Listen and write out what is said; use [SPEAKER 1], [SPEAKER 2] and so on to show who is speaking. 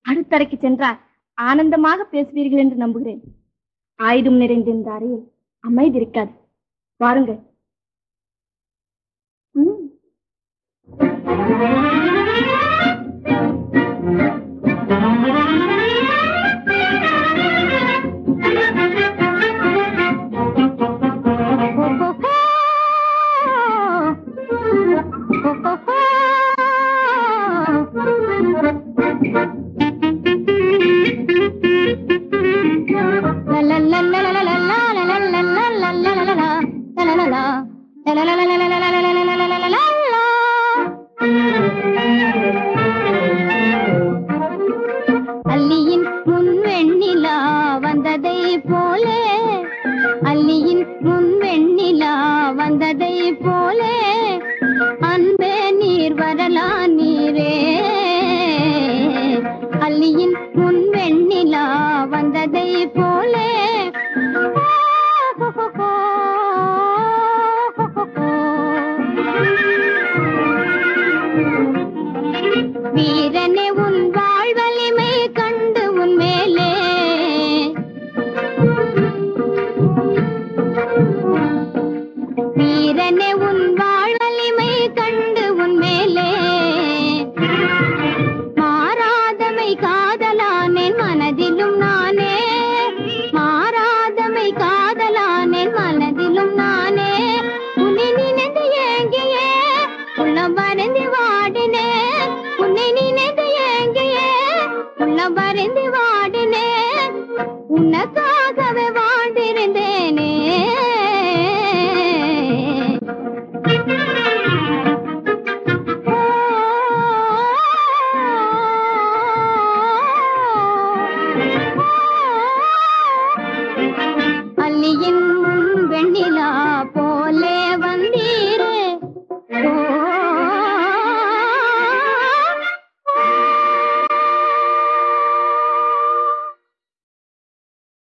[SPEAKER 1] அடுத்தறைக்கு சென்றால் ஆனந்தமாக பேசுவீர்கள் என்று நம்புகிறேன் ஆயுதம் நிறைந்த இந்த அறையில் அமைதி இருக்காது வாருங்கள் ம்.
[SPEAKER 2] அல்லியின் முன் வெண்ணிலா வந்ததை போலே அல்லியின் முன் வெண்ணிலா வந்ததை போலே அன்பே நீர் வரலா நீரே அல்லியின் முன் வெண்ணிலா வந்ததை போலே வீரனே உன் வாழ்வலிமை கண்டு உன் மேலே வீரனே உன் வாழ்வலிமை கண்டு உன் மேலே மாறாதமை காதலானேன் மனதிலும் நானே மாறாதமை காதலானேன் மனதிலும் நானே உன்னை நினைந்து ஏங்கியே உள்ளம் வரைந்து வாடினேன் உன்னை நினைந்து ஏங்கியே உள்ளம் வரைந்து வாடினேன் உனக்கா